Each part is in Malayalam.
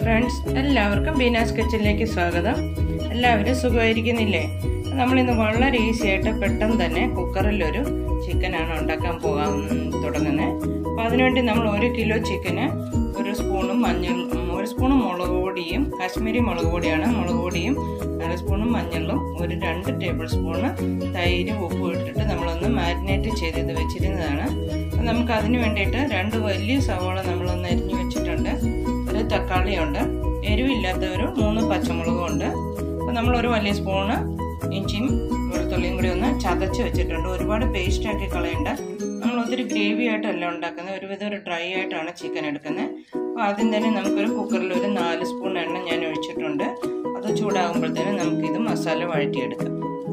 ഫ്രണ്ട്സ് എല്ലാവർക്കും ബീനാസ് കിച്ചണിലേക്ക് സ്വാഗതം എല്ലാവരും സുഖമായിരിക്കുന്നില്ലേ നമ്മളിന്ന് വളരെ ഈസി ആയിട്ട് പെട്ടെന്ന് തന്നെ കുക്കറിലൊരു ചിക്കനാണ് ഉണ്ടാക്കാൻ പോകാൻ തുടങ്ങുന്നത് അപ്പോൾ അതിനുവേണ്ടി നമ്മൾ ഒരു കിലോ ചിക്കന് ഒരു സ്പൂണും മഞ്ഞൾ ഒരു സ്പൂണും മുളക് പൊടിയും കാശ്മീരി മുളക് പൊടിയാണ് മുളക് പൊടിയും അര സ്പൂണും മഞ്ഞളും ഒരു രണ്ട് ടേബിൾ സ്പൂണ് തൈരും ഉപ്പും ഇട്ടിട്ട് നമ്മളൊന്ന് മാരിനേറ്റ് ചെയ്ത് വെച്ചിരുന്നതാണ് അപ്പം നമുക്ക് അതിന് വേണ്ടിയിട്ട് രണ്ട് വലിയ സവാള നമ്മളൊന്ന് അരിഞ്ഞു വെച്ചിട്ടുണ്ട് ഒരു തക്കാളിയുണ്ട് എരിവില്ലാത്ത ഒരു മൂന്ന് പച്ചമുളകും ഉണ്ട് അപ്പോൾ നമ്മളൊരു വലിയ സ്പൂണ് ഇഞ്ചിയും വെളുത്തുള്ളിയും കൂടി ഒന്ന് ചതച്ച് വെച്ചിട്ടുണ്ട് ഒരുപാട് പേസ്റ്റ് ആക്കി കളയണ്ട നമ്മൾ ഒത്തിരി ഗ്രേവി ആയിട്ടല്ല ഉണ്ടാക്കുന്നത് ഒരുവിധം ഒരു ഡ്രൈ ആയിട്ടാണ് ചിക്കൻ എടുക്കുന്നത് അപ്പോൾ ആദ്യം തന്നെ നമുക്കൊരു കുക്കറിൽ ഒരു നാല് സ്പൂൺ എണ്ണ ഞാൻ ഒഴിച്ചിട്ടുണ്ട് അത് ചൂടാകുമ്പോഴത്തേനും നമുക്കിത് മസാല വഴറ്റിയെടുക്കാം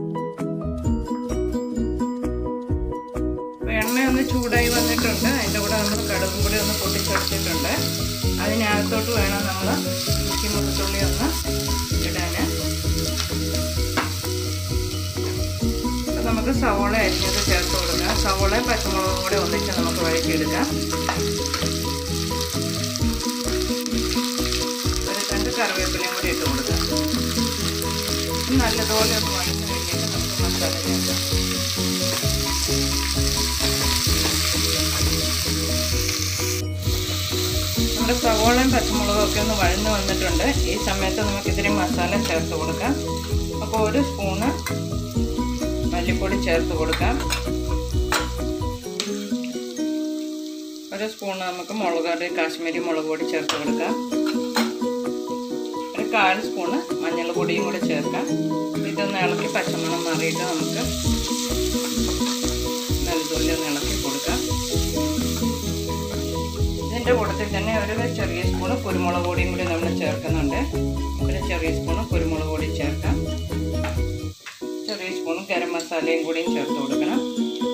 അപ്പോൾ എണ്ണ ഒന്ന് ചൂടായി വന്നിട്ടുണ്ട് അതിൻ്റെ കൂടെ നമ്മൾ കടുകും കൂടി ഒന്ന് പൊട്ടിച്ചെടുത്തിട്ടുണ്ട് അതിനകത്തോട്ട് വേണം നമ്മൾ ഇഞ്ചി മുളത്തുള്ളി ഒന്ന് ഇടാൻ അപ്പം നമുക്ക് സവോള അരിഞ്ഞത് ചേർത്ത് കൊടുക്കാം സവോള പച്ചമുളകും കൂടെ ഒന്നിച്ച് നമുക്ക് വഴറ്റിയെടുക്കാം ഒരു രണ്ട് കറിവേപ്പിലയും കൂടി ഇട്ട് കൊടുക്കാം നല്ലതുപോലെ ഒന്ന് വഴന്ന് കഴിഞ്ഞിട്ട് നമുക്ക് മസാല ചേർക്കാം നമ്മുടെ സവോളയും പച്ചമുളകും ഒക്കെ ഒന്ന് വഴന്ന് വന്നിട്ടുണ്ട് ഈ സമയത്ത് നമുക്ക് ഇതിന് മസാല ചേർത്ത് കൊടുക്കാം അപ്പോൾ ഒരു സ്പൂണ് മല്ലിപ്പൊടി ചേർത്ത് കൊടുക്കാം ഒരു സ്പൂൺ നമുക്ക് മുളക് പൊടി കാശ്മീരി മുളക് പൊടി ചേർത്ത് കൊടുക്കാം ഒരു കാൽ സ്പൂണ് മഞ്ഞൾ പൊടിയും കൂടി ചേർക്കാം ഇതൊന്ന് ഇളക്കി പച്ചമണം മാറിയിട്ട് നമുക്ക് നല്ലതുപോലെ ഒന്ന് ഇളക്കി കൊടുക്കാം ഇതിൻ്റെ കൂട്ടത്തിൽ തന്നെ ഒരു ചെറിയ സ്പൂണ് കുരുമുളക് പൊടിയും കൂടി നമ്മൾ ചേർക്കുന്നുണ്ട് ഒരു ചെറിയ സ്പൂണ് കുരുമുളക് പൊടി ചേർക്കാം ചെറിയ സ്പൂൺ ഗരം മസാലയും കൂടിയും ചേർത്ത് കൊടുക്കണം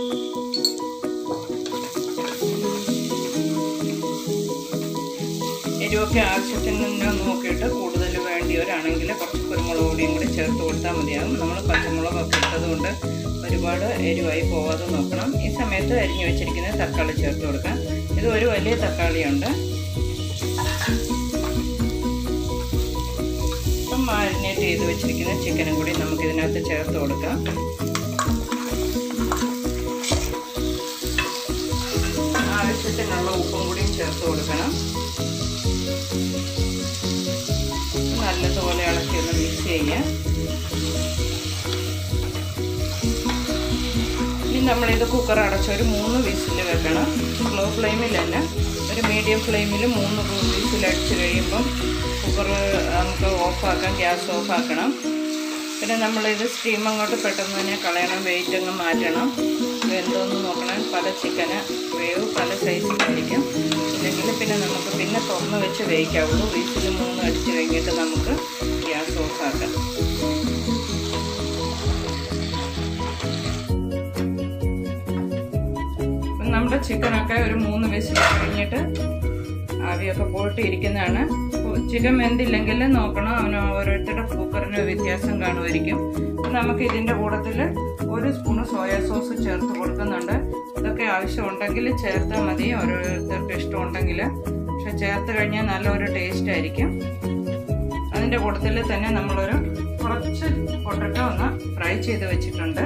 എരിവൊക്കെ ആവശ്യത്തിന് നോക്കിയിട്ട് കൂടുതൽ വേണ്ടിയവരാണെങ്കിൽ കുറച്ച് കുരുമുളക് പൊടിയും കൂടി ചേർത്ത് കൊടുത്താൽ മതിയാകും നമ്മൾ പച്ചമുളകൊക്കെ ഇട്ടതുകൊണ്ട് ഒരുപാട് എരിവായി പോവാതെ നോക്കണം ഈ സമയത്ത് അരിഞ്ഞു വെച്ചിരിക്കുന്ന തക്കാളി ചേർത്ത് കൊടുക്കാം ഇത് ഒരു വലിയ തക്കാളിയുണ്ട് ഇപ്പം മാരിനേറ്റ് ചെയ്ത് വെച്ചിരിക്കുന്ന ചിക്കനും കൂടി നമുക്ക് ഇതിനകത്ത് ചേർത്ത് കൊടുക്കാം ആവശ്യത്തിനുള്ള ഉപ്പും കൂടിയും ചേർത്ത് കൊടുക്കണം നല്ലതുപോലെ ഇളക്കി ഒന്ന് മിക്സ് ചെയ്യാം ഇനി നമ്മളിത് കുക്കർ അടച്ച് ഒരു മൂന്ന് വിസിൽ വെക്കണം സ്ലോ ഫ്ലെയിമിലല്ല ഒരു മീഡിയം ഫ്ലെയിമിൽ മൂന്ന് വിസിൽ അടിച്ച് കഴിയുമ്പം കുക്കർ നമുക്ക് ഓഫാക്കാം ഗ്യാസ് ഓഫാക്കണം പിന്നെ നമ്മളിത് സ്റ്റീം അങ്ങോട്ട് പെട്ടെന്ന് തന്നെ കളയണം വെയിറ്റ് അങ്ങ് മാറ്റണം വെന്തോന്ന് നോക്കണം പല ചിക്കന് വേവ് പല സൈസിലായിരിക്കും ഇല്ലെങ്കിൽ പിന്നെ നമുക്ക് പിന്നെ തുറന്ന് വെച്ച് വേവിക്കാവുള്ളൂ വിസിൽ മൂന്ന് അടിച്ച് കഴിഞ്ഞിട്ട് നമുക്ക് ഗ്യാസ് ഓഫാക്കാം നമ്മുടെ ചിക്കനൊക്കെ ഒരു മൂന്ന് വിസിൽ കഴിഞ്ഞിട്ട് ആവിയൊക്കെ പോയിട്ട് ഇരിക്കുന്നതാണ് ചിക്കൻ വെന്തില്ലെങ്കിൽ നോക്കണം അവന് ഓരോരുത്തരുടെ കുക്കറിന് വ്യത്യാസം കാണുമായിരിക്കും നമുക്ക് ഇതിൻ്റെ കൂട്ടത്തിൽ ഒരു സ്പൂണ് സോയാ സോസ് ചേർത്ത് കൊടുക്കുന്നുണ്ട് ഇതൊക്കെ ആവശ്യമുണ്ടെങ്കിൽ ചേർത്താൽ മതി ഓരോരുത്തർക്ക് ഇഷ്ടമുണ്ടെങ്കിൽ പക്ഷെ ചേർത്ത് കഴിഞ്ഞാൽ നല്ലൊരു ടേസ്റ്റ് ആയിരിക്കും അതിൻ്റെ കൂട്ടത്തിൽ തന്നെ നമ്മളൊരു കുറച്ച് പൊട്ടറ്റോ ഒന്ന് ഫ്രൈ ചെയ്ത് വെച്ചിട്ടുണ്ട്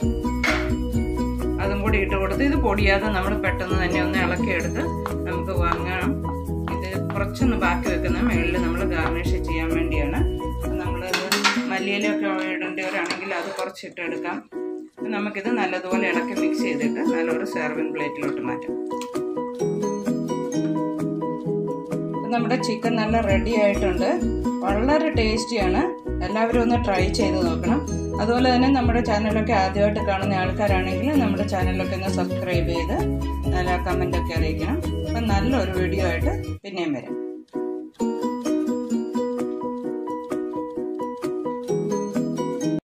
അതും കൂടി ഇട്ട് കൊടുത്ത് ഇത് പൊടിയാതെ നമ്മൾ പെട്ടെന്ന് തന്നെ ഒന്ന് ഇളക്കിയെടുത്ത് നമുക്ക് വാങ്ങണം ഇത് കുറച്ചൊന്ന് ബാക്കി വെക്കുന്ന മുകളിൽ നമ്മൾ ഗാർണിഷ് ചെയ്യാൻ വേണ്ടിയാണ് നമ്മൾ മല്ലിയിലൊക്കെ ഇടേണ്ടവരാണെങ്കിൽ അത് കുറച്ചിട്ട് എടുക്കാം നമുക്കിത് നല്ലതുപോലെ ഇളക്കി മിക്സ് ചെയ്തിട്ട് നല്ലൊരു സെർവിങ് പ്ലേറ്റിലോട്ട് മാറ്റാം നമ്മുടെ ചിക്കൻ നല്ല റെഡി ആയിട്ടുണ്ട് വളരെ ടേസ്റ്റിയാണ് എല്ലാവരും ഒന്ന് ട്രൈ ചെയ്ത് നോക്കണം അതുപോലെ തന്നെ നമ്മുടെ ചാനലൊക്കെ ആദ്യമായിട്ട് കാണുന്ന ആൾക്കാരാണെങ്കിൽ നമ്മുടെ ചാനലൊക്കെ ഒന്ന് സബ്സ്ക്രൈബ് ചെയ്ത് നല്ല കമൻ്റൊക്കെ അറിയിക്കണം അപ്പം നല്ലൊരു വീഡിയോ ആയിട്ട് പിന്നെയും വരാം